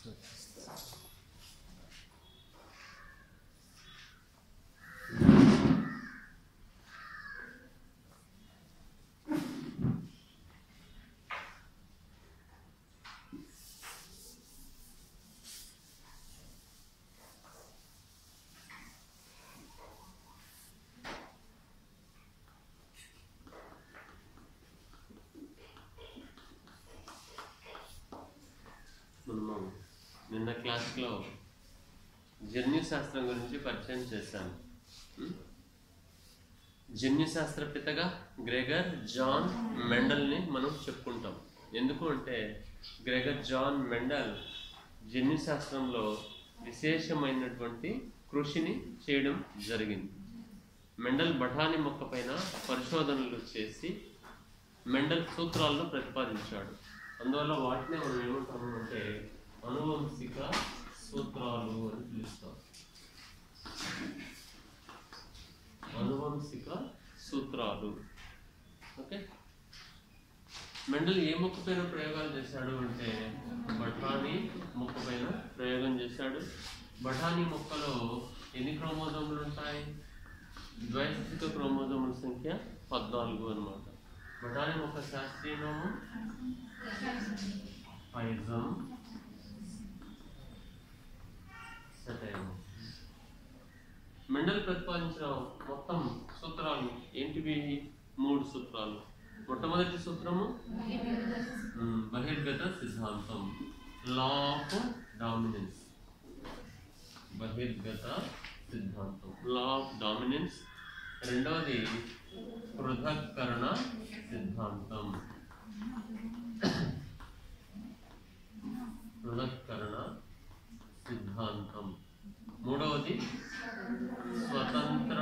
మనము నిన్న క్లాస్లో జన్యు శాస్త్రం గురించి పరిచయం చేశాను ఉం? జన్యు శాస్త్ర పితగా గ్రెగర్ జాన్ మెండల్ని మనం చెప్పుకుంటాం ఎందుకు అంటే గ్రెగర్ జాన్ మెండల్ జన్యు శాస్త్రంలో విశేషమైనటువంటి కృషిని చేయడం జరిగింది మెండల్ బఠానీ మొక్క పైన పరిశోధనలు చేసి మెండల్ సూత్రాలను ప్రతిపాదించాడు అందువల్ల వాటినే మనం ఏమంటాము అంటే అనువంశిక సూత్రాలు అని పిలుస్తాం అనువంశిక సూత్రాలు ఓకే మెండల్ ఏ మొక్క పైన ప్రయోగాలు చేశాడు అంటే బఠానీ మొక్క పైన ప్రయోగం చేశాడు బఠానీ మొక్కలో ఎన్ని క్రోమోజోములు ఉంటాయి ద్వైస్థిక క్రోమోజోముల సంఖ్య పద్నాలుగు అన్నమాట బఠానీ మొక్క శాస్త్రీయ నామం పైజం సటైమం మెండల్ ప్రతిపాదించిన మొత్తం సూత్రాలు ఏంటివి మూడు సూత్రాలు మొట్టమొదటి సూత్రము మ్, బహిర్గత సిద్ధాంతం లా ఆఫ్ డామినెన్స్ బహిర్గత సిద్ధాంతం లా ఆఫ్ డామినెన్స్ రెండవది పృథక్కరణ సిద్ధాంతం పృథక్కరణ సిద్ధాంతం మూడవది స్వతంత్ర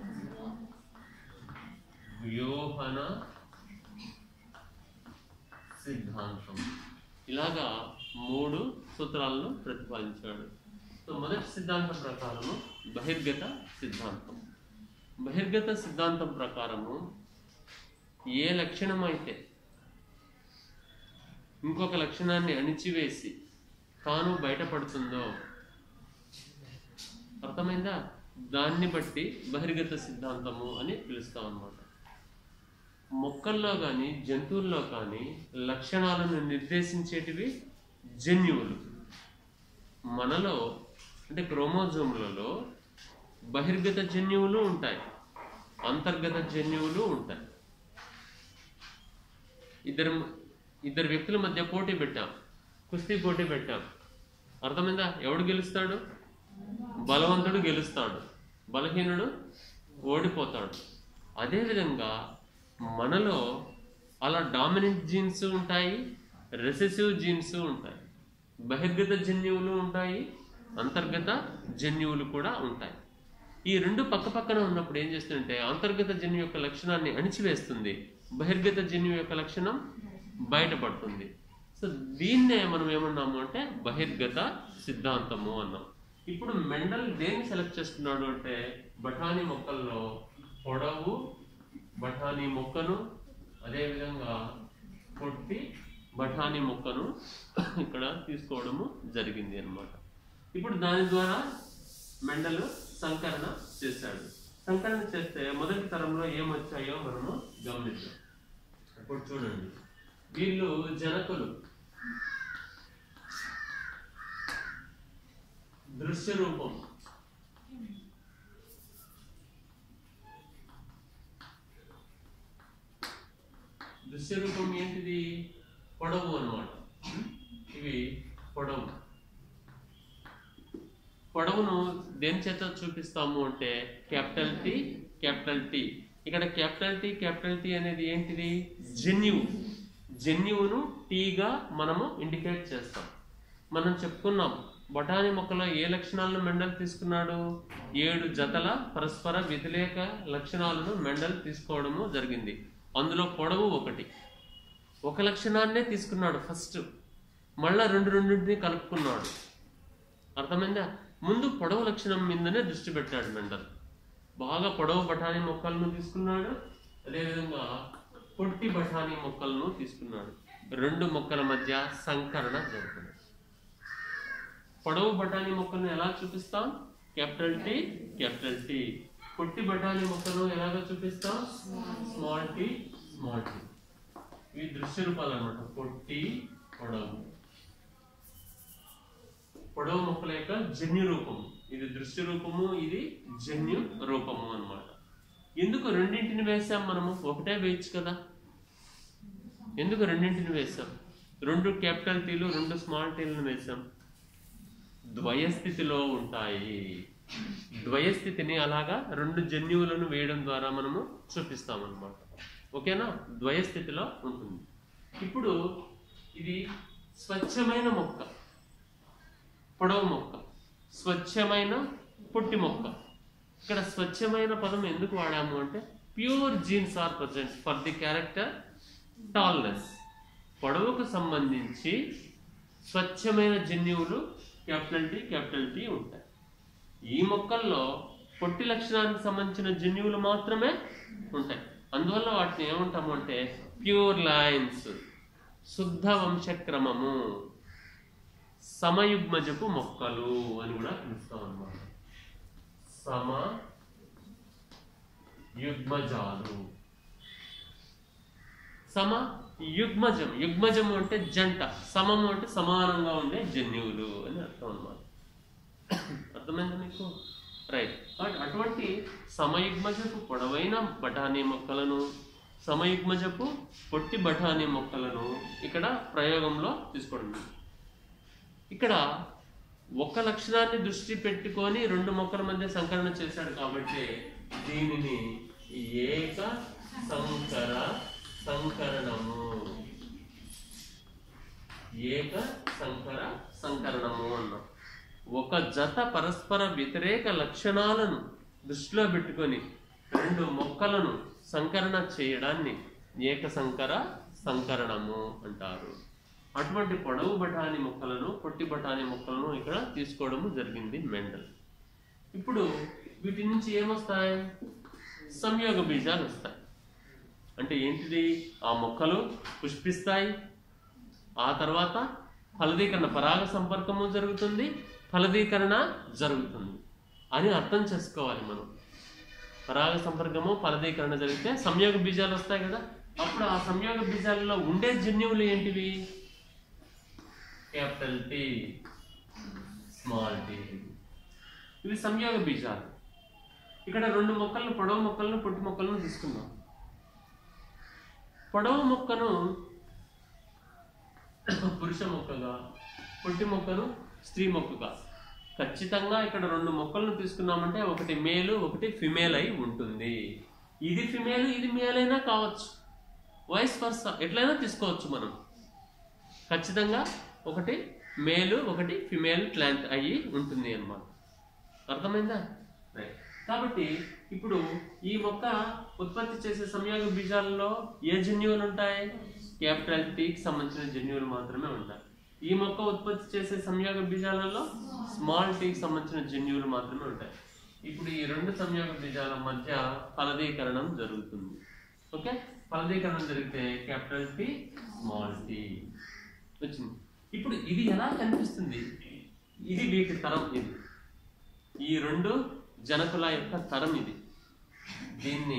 వ్యూహన సిద్ధాంతం ఇలాగా మూడు సూత్రాలను ప్రతిపాదించాడు సో మొదటి సిద్ధాంతం ప్రకారము బహిర్గత సిద్ధాంతం బహిర్గత సిద్ధాంతం ప్రకారము ఏ లక్షణం అయితే ఇంకొక లక్షణాన్ని అణిచివేసి తాను బయటపడుతుందో అర్థమైందా దాన్ని బట్టి బహిర్గత సిద్ధాంతము అని పిలుస్తాం అన్నమాట మొక్కల్లో కానీ జంతువుల్లో కానీ లక్షణాలను నిర్దేశించేటివి జన్యువులు మనలో అంటే క్రోమోజోములలో బహిర్గత జన్యువులు ఉంటాయి అంతర్గత జన్యువులు ఉంటాయి ఇద్దరు ఇద్దరు వ్యక్తుల మధ్య పోటీ పెట్టాం కుస్తీ పోటీ పెట్టాం అర్థమైందా ఎవడు గెలుస్తాడు బలవంతుడు గెలుస్తాడు బలహీనుడు ఓడిపోతాడు అదేవిధంగా మనలో అలా డామినెంట్ జీన్స్ ఉంటాయి రెసెసివ్ జీన్స్ ఉంటాయి బహిర్గత జన్యువులు ఉంటాయి అంతర్గత జన్యువులు కూడా ఉంటాయి ఈ రెండు పక్క పక్కన ఉన్నప్పుడు ఏం చేస్తుందంటే అంతర్గత జన్యు యొక్క లక్షణాన్ని అణిచివేస్తుంది బహిర్గత జన్యు యొక్క లక్షణం బయటపడుతుంది సో దీన్నే మనం ఏమన్నాము అంటే బహిర్గత సిద్ధాంతము అన్నాం ఇప్పుడు మెండల్ దేన్ని సెలెక్ట్ చేసుకున్నాడు అంటే బఠానీ మొక్కల్లో పొడవు బఠానీ మొక్కను అదేవిధంగా కొట్టి బఠానీ మొక్కను ఇక్కడ తీసుకోవడము జరిగింది అన్నమాట ఇప్పుడు దాని ద్వారా మెండల్ సంకరణ చేశాడు సంకరణ చేస్తే మొదటి తరంలో ఏమొచ్చాయో మనము గమనిద్దాం ఇప్పుడు చూడండి వీళ్ళు జనకులు దృశ్య రూపం దృశ్య రూపం ఏంటిది పొడవు అన్నమాట ఇవి పొడవు పొడవును దేని చేత చూపిస్తాము అంటే క్యాపిటల్ టి క్యాపిటల్ టి ఇక్కడ క్యాపిటల్ టి క్యాపిటల్ టి అనేది ఏంటిది జన్యువు జన్యువును టీగా మనము ఇండికేట్ చేస్తాం మనం చెప్పుకున్నాం బఠానీ మొక్కలో ఏ లక్షణాలను మెండల్ తీసుకున్నాడు ఏడు జతల పరస్పర వ్యతిరేక లక్షణాలను మెండల్ తీసుకోవడము జరిగింది అందులో పొడవు ఒకటి ఒక లక్షణాన్నే తీసుకున్నాడు ఫస్ట్ మళ్ళా రెండు రెండింటిని కలుపుకున్నాడు అర్థమైందా ముందు పొడవు లక్షణం మీదనే దృష్టి పెట్టాడు మెండల్ బాగా పొడవు బఠానీ మొక్కలను తీసుకున్నాడు అదేవిధంగా పొట్టి బఠానీ మొక్కలను తీసుకున్నాడు రెండు మొక్కల మధ్య సంకరణ జరుగుతుంది పొడవు బఠానీ మొక్కలను ఎలా చూపిస్తాం క్యాపిటల్ టీ క్యాపిటల్ టీ పొట్టి బఠానీ మొక్కను ఎలాగ చూపిస్తాం స్మాల్ టీ స్మాల్ టీ ఇవి దృశ్య రూపాలు అనమాట పొట్టి పొడవు పొడవు మొక్కల యొక్క జన్యు రూపము ఇది దృశ్య రూపము ఇది జన్యు రూపము అన్నమాట ఎందుకు రెండింటిని వేసాం మనము ఒకటే వేయచ్చు కదా ఎందుకు రెండింటిని వేసాం రెండు క్యాపిటల్ టీలు రెండు స్మాల్ టీలను వేసాం ద్వయస్థితిలో ఉంటాయి ద్వయస్థితిని అలాగా రెండు జన్యువులను వేయడం ద్వారా మనము చూపిస్తాం అన్నమాట ఓకేనా ద్వయస్థితిలో ఉంటుంది ఇప్పుడు ఇది స్వచ్ఛమైన మొక్క పొడవు మొక్క స్వచ్ఛమైన పొట్టి మొక్క ఇక్కడ స్వచ్ఛమైన పదం ఎందుకు వాడాము అంటే pure genes are present for the character tallness పొడవుకు సంబంధించి స్వచ్ఛమైన జన్యువులు క్యాపిటల్ టీ క్యాపిటల్ టీ ఉంటాయి ఈ మొక్కల్లో పొట్టి లక్షణానికి సంబంధించిన జన్యువులు మాత్రమే ఉంటాయి అందువల్ల వాటిని ఏమంటాము అంటే ప్యూర్ లైన్స్ శుద్ధ వంశక్రమము సమయుగ్మజపు మొక్కలు అని కూడా పిలుస్తాం అన్నమాట సమ యుగ్మజాలు సమ యుగ్మజం యుగ్మజం అంటే జంట సమము అంటే సమానంగా ఉండే జన్యువులు అని అర్థం అన్నమాట అర్థమైందా మీకు రైట్ అటువంటి సమయుగ్మజపు పొడవైన బఠానీ మొక్కలను సమయుగ్మజపు పొట్టి బఠానీ మొక్కలను ఇక్కడ ప్రయోగంలో తీసుకోండి ఇక్కడ ఒక లక్షణాన్ని దృష్టి పెట్టుకొని రెండు మొక్కల మధ్య సంకలన చేశాడు కాబట్టి దీనిని ఏక సంకర సంకరణము ఏక సంకర సంకరణము అన్నాం ఒక జత పరస్పర వ్యతిరేక లక్షణాలను దృష్టిలో పెట్టుకొని రెండు మొక్కలను సంకరణ చేయడాన్ని ఏక సంకర సంకరణము అంటారు అటువంటి పొడవు బఠానీ మొక్కలను పొట్టి బఠానీ మొక్కలను ఇక్కడ తీసుకోవడము జరిగింది మెండల్ ఇప్పుడు వీటి నుంచి ఏమొస్తాయి సంయోగ బీజాలు వస్తాయి అంటే ఏంటిది ఆ మొక్కలు పుష్పిస్తాయి ఆ తర్వాత ఫలదీకరణ పరాగ సంపర్కము జరుగుతుంది ఫలదీకరణ జరుగుతుంది అని అర్థం చేసుకోవాలి మనం పరాగ సంపర్కము ఫలదీకరణ జరిగితే సంయోగ బీజాలు వస్తాయి కదా అప్పుడు ఆ సంయోగ బీజాలలో ఉండే జన్యువులు ఏంటివి క్యాపిటల్ టీ స్మాల్ టీ ఇవి సంయోగ బీజాలు ఇక్కడ రెండు మొక్కలను పొడవు మొక్కలను పొట్టి మొక్కలను తీసుకుందాం పొడవు మొక్కను పురుష మొక్కగా పొట్టి మొక్కను స్త్రీ మొక్కగా ఖచ్చితంగా ఇక్కడ రెండు మొక్కలను తీసుకున్నామంటే ఒకటి మేలు ఒకటి ఫిమేల్ అయి ఉంటుంది ఇది ఫిమేల్ ఇది మేల్ అయినా కావచ్చు వాయిస్ వర్స ఎట్లయినా తీసుకోవచ్చు మనం ఖచ్చితంగా ఒకటి మేలు ఒకటి ఫిమేల్ ప్లాంట్ అయ్యి ఉంటుంది అన్నమాట అర్థమైందా రైట్ కాబట్టి ఇప్పుడు ఈ మొక్క ఉత్పత్తి చేసే సంయోగ బీజాలలో ఏ జన్యువులు ఉంటాయి క్యాపిటల్ టీకి సంబంధించిన జన్యువులు మాత్రమే ఉంటాయి ఈ మొక్క ఉత్పత్తి చేసే సంయోగ బీజాలలో స్మాల్ టీకి సంబంధించిన జన్యువులు మాత్రమే ఉంటాయి ఇప్పుడు ఈ రెండు సంయోగ బీజాల మధ్య ఫలదీకరణం జరుగుతుంది ఓకే ఫలదీకరణం జరిగితే క్యాపిటల్ టీ స్మాల్ టీ వచ్చింది ఇప్పుడు ఇది ఎలా కనిపిస్తుంది ఇది వీటి తరం ఇది ఈ రెండు జనకుల యొక్క తరం ఇది దీన్ని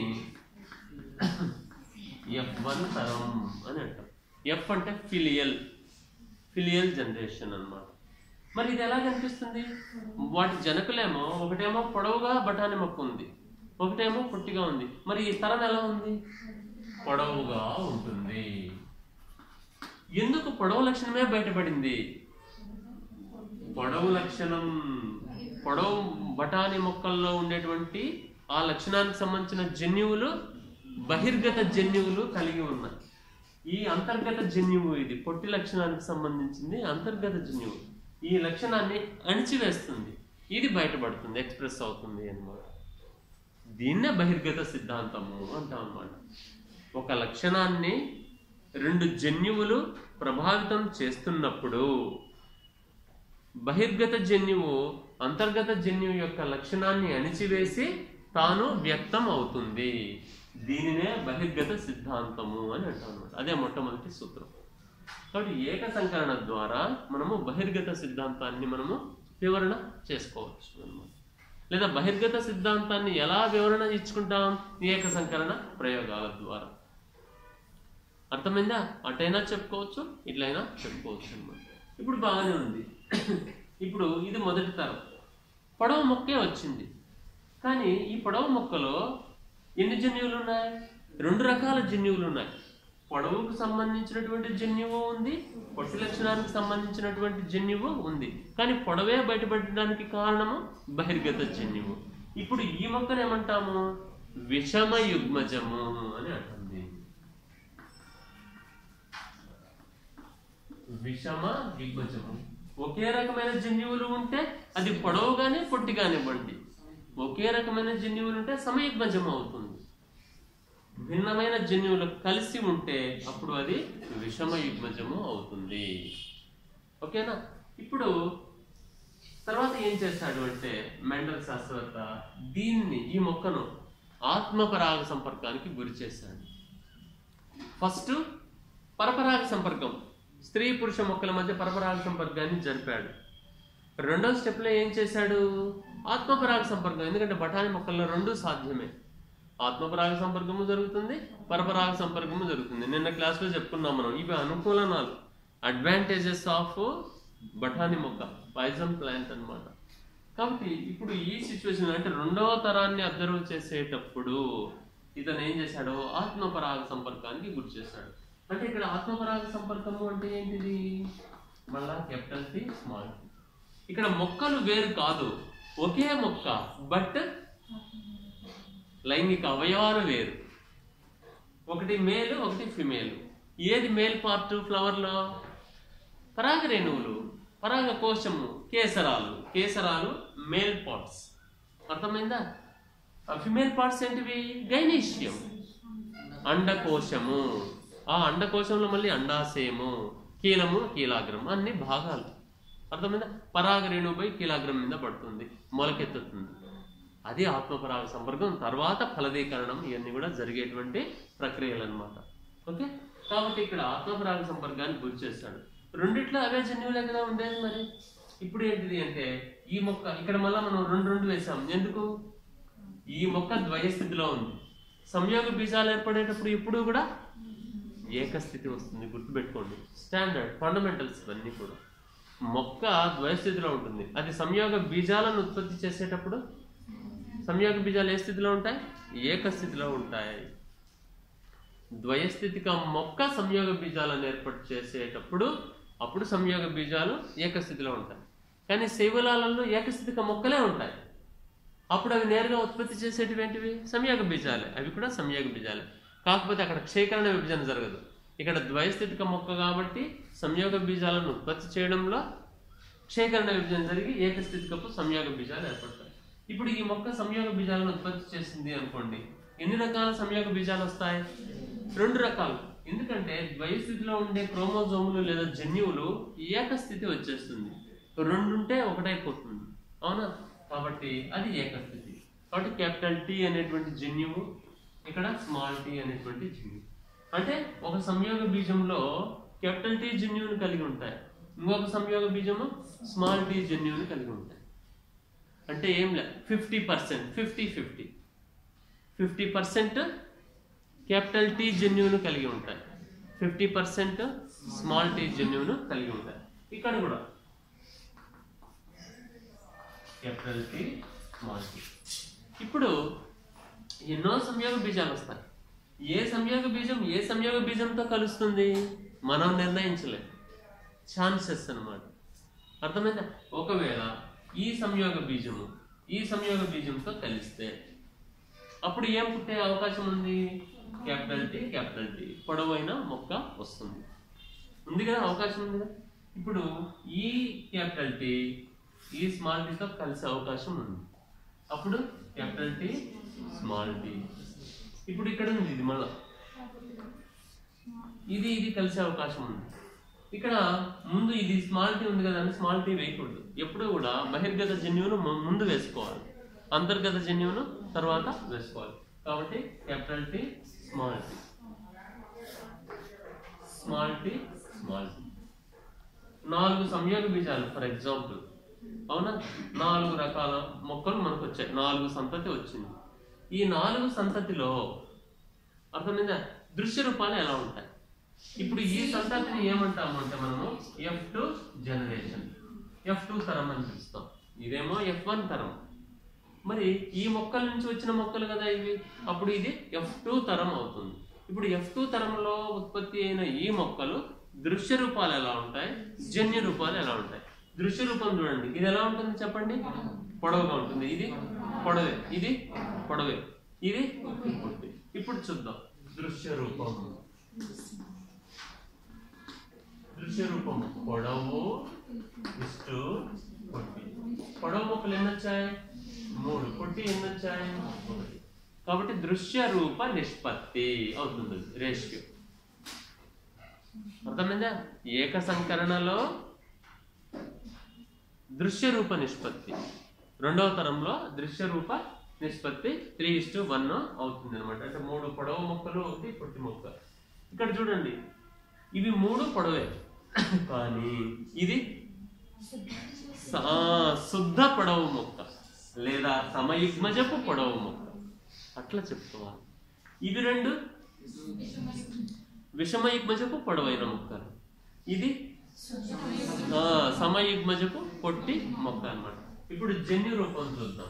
ఎఫ్ వన్ తరం అని అంటాం ఎఫ్ అంటే ఫిలియల్ ఫిలియల్ జనరేషన్ అన్నమాట మరి ఇది ఎలా కనిపిస్తుంది వాటి జనకులేమో ఒకటేమో పొడవుగా బఠానీ మొక్క ఉంది ఒకటేమో పొట్టిగా ఉంది మరి ఈ తరం ఎలా ఉంది పొడవుగా ఉంటుంది ఎందుకు పొడవు లక్షణమే బయటపడింది పొడవు లక్షణం పొడవు బఠానీ మొక్కల్లో ఉండేటువంటి ఆ లక్షణానికి సంబంధించిన జన్యువులు బహిర్గత జన్యువులు కలిగి ఉన్నాయి ఈ అంతర్గత జన్యువు ఇది పొట్టి లక్షణానికి సంబంధించింది అంతర్గత జన్యువు ఈ లక్షణాన్ని అణిచివేస్తుంది ఇది బయటపడుతుంది ఎక్స్ప్రెస్ అవుతుంది అన్నమాట దీన్నే బహిర్గత సిద్ధాంతము అంటాం అన్నమాట ఒక లక్షణాన్ని రెండు జన్యువులు ప్రభావితం చేస్తున్నప్పుడు బహిర్గత జన్యువు అంతర్గత జన్యువు యొక్క లక్షణాన్ని అణిచివేసి తాను వ్యక్తం అవుతుంది దీనినే బహిర్గత సిద్ధాంతము అని అంటాం అన్నమాట అదే మొట్టమొదటి సూత్రం కాబట్టి ఏక సంకలన ద్వారా మనము బహిర్గత సిద్ధాంతాన్ని మనము వివరణ చేసుకోవచ్చు అన్నమాట లేదా బహిర్గత సిద్ధాంతాన్ని ఎలా వివరణ ఇచ్చుకుంటాం ఏక సంకలన ప్రయోగాల ద్వారా అర్థమైందా అటైనా చెప్పుకోవచ్చు ఇట్లయినా చెప్పుకోవచ్చు అన్నమాట ఇప్పుడు బాగానే ఉంది ఇప్పుడు ఇది మొదటి తరం పొడవు మొక్కే వచ్చింది కానీ ఈ పొడవు మొక్కలో ఎన్ని జన్యువులు ఉన్నాయి రెండు రకాల జన్యువులు ఉన్నాయి పొడవుకు సంబంధించినటువంటి జన్యువు ఉంది పొట్టి లక్షణానికి సంబంధించినటువంటి జన్యువు ఉంది కానీ పొడవే బయటపడడానికి కారణము బహిర్గత జన్యువు ఇప్పుడు ఈ మొక్కను ఏమంటాము విషమ యుగ్మజము అని అంటుంది విషమ యుగ్మజము ఒకే రకమైన జన్యువులు ఉంటే అది పొడవుగానే పొట్టిగానివ్వండి ఒకే రకమైన జన్యువులు ఉంటే సమయుగ్మజం అవుతుంది భిన్నమైన జన్యువులు కలిసి ఉంటే అప్పుడు అది విషమ యుగ్మజము అవుతుంది ఓకేనా ఇప్పుడు తర్వాత ఏం చేశాడు అంటే మెండల్ శాస్త్రవేత్త దీన్ని ఈ మొక్కను ఆత్మపరాగ సంపర్కానికి గురి చేశాడు ఫస్ట్ పరపరాగ సంపర్కం స్త్రీ పురుష మొక్కల మధ్య పరపరాగ సంపర్కాన్ని జరిపాడు రెండో స్టెప్లో ఏం చేశాడు ఆత్మపరాగ సంపర్కం ఎందుకంటే బఠానీ మొక్కల్లో రెండు సాధ్యమే ఆత్మపరాగ సంపర్కము జరుగుతుంది పరపరాగ సంపర్కము జరుగుతుంది నిన్న క్లాస్లో చెప్పుకున్నాం మనం ఇవి అనుకూలనాలు అడ్వాంటేజెస్ ఆఫ్ బఠానీ మొక్క పాయిజన్ ప్లాంట్ అన్నమాట కాబట్టి ఇప్పుడు ఈ సిచ్యువేషన్ అంటే రెండవ తరాన్ని అబ్జర్వ్ చేసేటప్పుడు ఇతను ఏం చేశాడు ఆత్మపరాగ సంపర్కానికి గురి చేశాడు అంటే ఇక్కడ ఆత్మపరాగ సంపర్కము అంటే ఏంటిది మళ్ళా కెపిటల్ టి స్మాల్ టి ఇక్కడ మొక్కలు వేరు కాదు ఒకే మొక్క బట్ లైంగిక అవయవాలు వేరు ఒకటి మేలు ఒకటి ఫిమేల్ ఏది మేల్ పార్ట్ ఫ్లవర్లో పరాగ రేణువులు పరాగ కోశము కేసరాలు కేసరాలు మేల్ పార్ట్స్ అర్థమైందా ఫిమేల్ పార్ట్స్ ఏంటివి గైనీషియం అండకోశము ఆ అండకోశంలో మళ్ళీ అండాశయము కీలము కీలాగ్రం అన్ని భాగాలు అర్థమైందా పరాగ రేణువుపై కీలాగ్రం మీద పడుతుంది మొలకెత్తుతుంది అది ఆత్మపరాగ సంపర్కం తర్వాత ఫలదీకరణం ఇవన్నీ కూడా జరిగేటువంటి ప్రక్రియలు అనమాట ఓకే కాబట్టి ఇక్కడ ఆత్మపరాగ సంపర్కాన్ని గురి చేస్తాడు రెండిట్లో అవే జన్యువులే కదా ఉండేది మరి ఇప్పుడు ఏంటిది అంటే ఈ మొక్క ఇక్కడ మళ్ళీ మనం రెండు రెండు వేసాం ఎందుకు ఈ మొక్క ద్వయస్థితిలో ఉంది సంయోగ బీజాలు ఏర్పడేటప్పుడు ఇప్పుడు కూడా ఏకస్థితి వస్తుంది గుర్తుపెట్టుకోండి స్టాండర్డ్ ఫండమెంటల్స్ ఇవన్నీ కూడా మొక్క ద్వయస్థితిలో ఉంటుంది అది సంయోగ బీజాలను ఉత్పత్తి చేసేటప్పుడు సంయోగ బీజాలు ఏ స్థితిలో ఉంటాయి ఏకస్థితిలో ఉంటాయి ద్వయస్థితిక మొక్క సంయోగ బీజాలను ఏర్పాటు చేసేటప్పుడు అప్పుడు సంయోగ బీజాలు ఏకస్థితిలో ఉంటాయి కానీ శైవలాలలో ఏకస్థితిక మొక్కలే ఉంటాయి అప్పుడు అవి నేరుగా ఉత్పత్తి చేసేటివేంటివి సంయోగ బీజాలే అవి కూడా సంయోగ బీజాలే కాకపోతే అక్కడ క్షయకరణ విభజన జరగదు ఇక్కడ ద్వయస్థితిక మొక్క కాబట్టి సంయోగ బీజాలను ఉత్పత్తి చేయడంలో క్షయకరణ విభజన జరిగి ఏకస్థితికపు సంయోగ బీజాలు ఏర్పడతాయి ఇప్పుడు ఈ మొక్క సంయోగ బీజాలను ఉత్పత్తి చేసింది అనుకోండి ఎన్ని రకాల సంయోగ బీజాలు వస్తాయి రెండు రకాలు ఎందుకంటే ద్వయస్థితిలో ఉండే క్రోమోజోములు లేదా జన్యువులు ఏకస్థితి వచ్చేస్తుంది రెండు ఉంటే ఒకటైపోతుంది అవునా కాబట్టి అది ఏకస్థితి కాబట్టి క్యాపిటల్ టీ అనేటువంటి జన్యువు ఇక్కడ స్మాల్ టీ అనేటువంటి జన్యువు అంటే ఒక సంయోగ బీజంలో క్యాపిటల్ టీ జన్యువుని కలిగి ఉంటాయి ఇంకొక సంయోగ బీజము స్మాల్ టీ జన్యువుని కలిగి ఉంటాయి అంటే ఏం లే fifty percent fifty fifty fifty percent capital T జన్యువును కలిగి ఉంటాయి ఫిఫ్టీ పర్సెంట్ స్మాల్ టీ జన్యువును కలిగి ఉంటాయి ఇక్కడ కూడా క్యాపిటల్ టీ స్మాల్ టీ ఇప్పుడు ఎన్నో సంయోగ బీజాలు వస్తాయి ఏ సంయోగ బీజం ఏ సంయోగ బీజంతో కలుస్తుంది మనం నిర్ణయించలేం ఛాన్సెస్ అన్నమాట అర్థమైందా ఒకవేళ ఈ సంయోగ బీజము ఈ సంయోగ బీజంతో కలిస్తే అప్పుడు ఏం పుట్టే అవకాశం ఉంది క్యాపిటల్ టీ క్యాపిటల్ టీ పొడవైన మొక్క వస్తుంది ఉంది కదా అవకాశం ఉంది కదా ఇప్పుడు ఈ క్యాపిటల్ టీ ఈ స్మాల్ టీతో కలిసే అవకాశం ఉంది అప్పుడు క్యాపిటల్ టీ స్మాల్ టీ ఇప్పుడు ఇక్కడ ఉంది ఇది మళ్ళా ఇది ఇది కలిసే అవకాశం ఉంది ఇక్కడ ముందు ఇది స్మాల్ టీ ఉంది కదా అని స్మాల్ టీ వేయకూడదు ఎప్పుడు కూడా బహిర్గత జన్యువును ము- ముందు వేసుకోవాలి అంతర్గత జన్యువును తర్వాత వేసుకోవాలి కాబట్టి capital T small T small T small T నాలుగు సంయోగ బీజాలు ఫర్ ఎగ్జాంపుల్ అవునా నాలుగు రకాల మొక్కలు మనకు వచ్చాయి నాలుగు సంతతి వచ్చింది ఈ నాలుగు సంతతిలో అర్థమైందా దృశ్య రూపాలు ఎలా ఉంటాయి ఇప్పుడు ఈ సంతతిని ఏమంటాము అంటే మనము F two generation F two తరం అని పిలుస్తాం ఇదేమో ఎఫ్ వన్ తరం మరి ఈ మొక్కల నుంచి వచ్చిన మొక్కలు కదా ఇవి అప్పుడు ఇది ఎఫ్ టూ తరం అవుతుంది ఇప్పుడు ఎఫ్ టూ తరంలో ఉత్పత్తి అయిన ఈ మొక్కలు దృశ్య రూపాలు ఎలా ఉంటాయి జన్య రూపాలు ఎలా ఉంటాయి దృశ్య రూపం చూడండి ఇది ఎలా ఉంటుంది చెప్పండి పొడవుగా ఉంటుంది ఇది పొడవే ఇది పొడవే ఇది పొట్టి ఇప్పుడు చూద్దాం దృశ్య రూపం దృశ్య రూపం పొడవు ఇష్టు పొట్టి పొడవు మొక్కలు ఎన్ని వచ్చాయి మూడు పొట్టి ఎన్ని వచ్చాయి ఒకటి కాబట్టి దృశ్య రూప నిష్పత్తి అవుతుంది రేషియో అర్థమైందా ఏక సంకరణలో దృశ్య రూప నిష్పత్తి రెండవ తరంలో దృశ్య రూప నిష్పత్తి త్రీ ఇస్టు వన్ అవుతుంది అనమాట అంటే మూడు పొడవు మొక్కలు ఒకటి పొట్టి మొక్క ఇక్కడ చూడండి ఇవి మూడు పొడవే కానీ ఇది స- ఆ, శుద్ధ పొడవు మొక్క లేదా సమయుగ్మజపు పొడవు మొక్క అట్లా చెప్పుకోవాలి ఇవి రెండు విషమయుగ్మజపు పొడవైన మొక్కలు ఇది ఆ, సమయుగ్మజపు పొట్టి మొక్క అన్నమాట ఇప్పుడు జన్యు రూపం చూద్దాం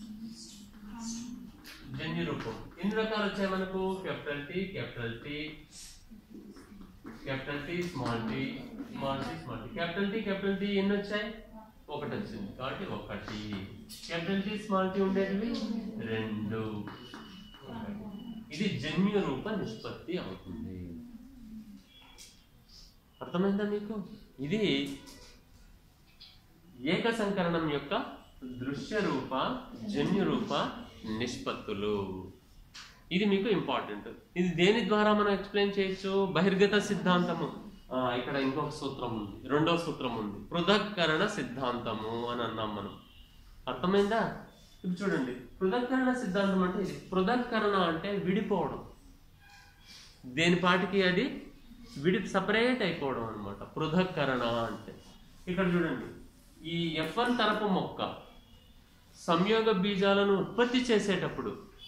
జన్యు రూపం ఎన్ని రకాలు వచ్చాయి మనకు capital T capital T capital T small T small T small T capital T capital T ఎన్ని వచ్చాయి ఒకటి వచ్చింది కాబట్టి ఒకటి క్యాపిటల్ టీ స్మాల్ టీ ఉండేటివి రెండు ఇది జన్యు రూప నిష్పత్తి అవుతుంది అర్థమైందా మీకు ఇది ఏక సంకరణం యొక్క దృశ్య రూప జన్యు రూప నిష్పత్తులు ఇది మీకు ఇంపార్టెంట్ ఇది దేని ద్వారా మనం ఎక్స్ప్లెయిన్ చేయొచ్చు బహిర్గత సిద్ధాంతము ఆ, ఇక్కడ ఇంకొక సూత్రం ఉంది రెండో సూత్రం ఉంది పృథక్కరణ సిద్ధాంతము అని అన్నాం మనం అర్థమైందా ఇప్పుడు చూడండి పృథక్కరణ సిద్ధాంతం అంటే ఇది పృథక్కరణ అంటే విడిపోవడం దేని పాటికి అది విడి సపరేట్ అయిపోవడం అనమాట పృథక్కరణ అంటే ఇక్కడ చూడండి ఈ ఎఫ్ వన్ తరపు మొక్క సంయోగ బీజాలను ఉత్పత్తి చేసేటప్పుడు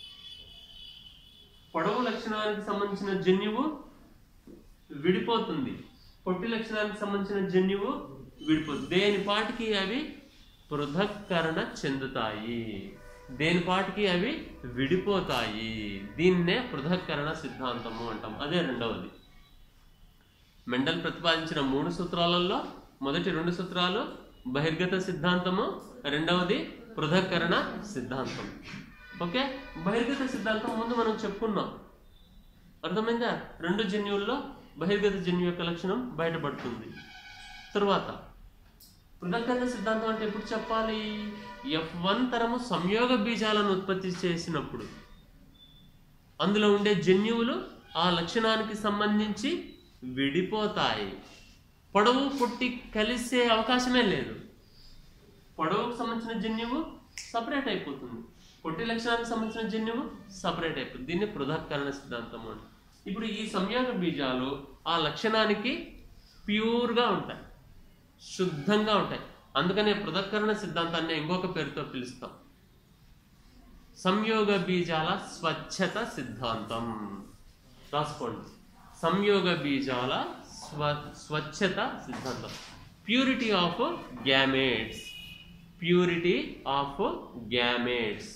పొడవు లక్షణానికి సంబంధించిన జన్యువు విడిపోతుంది పొట్టి లక్షణానికి సంబంధించిన జన్యువు విడిపోతుంది దేని పాటికి అవి పృథక్కరణ చెందుతాయి దేని పాటికి అవి విడిపోతాయి దీన్నే పృథక్కరణ సిద్ధాంతము అంటాం అదే రెండవది మెండల్ ప్రతిపాదించిన మూడు సూత్రాలలో మొదటి రెండు సూత్రాలు బహిర్గత సిద్ధాంతము రెండవది పృథక్కరణ సిద్ధాంతం ఓకే బహిర్గత సిద్ధాంతం ముందు మనం చెప్పుకున్నాం అర్థమైందా రెండు జన్యువుల్లో బహిర్గత జన్యు యొక్క లక్షణం బయటపడుతుంది తరువాత పృథక్కరణ సిద్ధాంతం అంటే ఎప్పుడు చెప్పాలి ఎఫ్ వన్ తరము సంయోగ బీజాలను ఉత్పత్తి చేసినప్పుడు అందులో ఉండే జన్యువులు ఆ లక్షణానికి సంబంధించి విడిపోతాయి పొడవు పుట్టి కలిసే అవకాశమే లేదు పొడవుకు సంబంధించిన జన్యువు సపరేట్ అయిపోతుంది పొట్టి లక్షణానికి సంబంధించిన జన్యువు సపరేట్ అయిపోతుంది దీన్ని పృథక్కరణ సిద్ధాంతం అని ఇప్పుడు ఈ సంయోగ బీజాలు ఆ లక్షణానికి ప్యూర్గా ఉంటాయి శుద్ధంగా ఉంటాయి అందుకనే పృథక్కరణ సిద్ధాంతాన్ని ఇంకొక పేరుతో పిలుస్తాం సంయోగ బీజాల స్వచ్ఛత సిద్ధాంతం రాసుకోండి సంయోగ బీజాల స్వ స్వచ్ఛత సిద్ధాంతం purity of gametes purity of gametes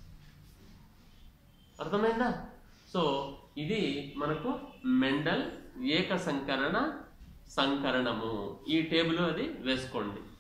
అర్థమైందా సో ఇది మనకు మెండల్ ఏక సంకరణ సంకరణము ఈ టేబుల్ అది వేసుకోండి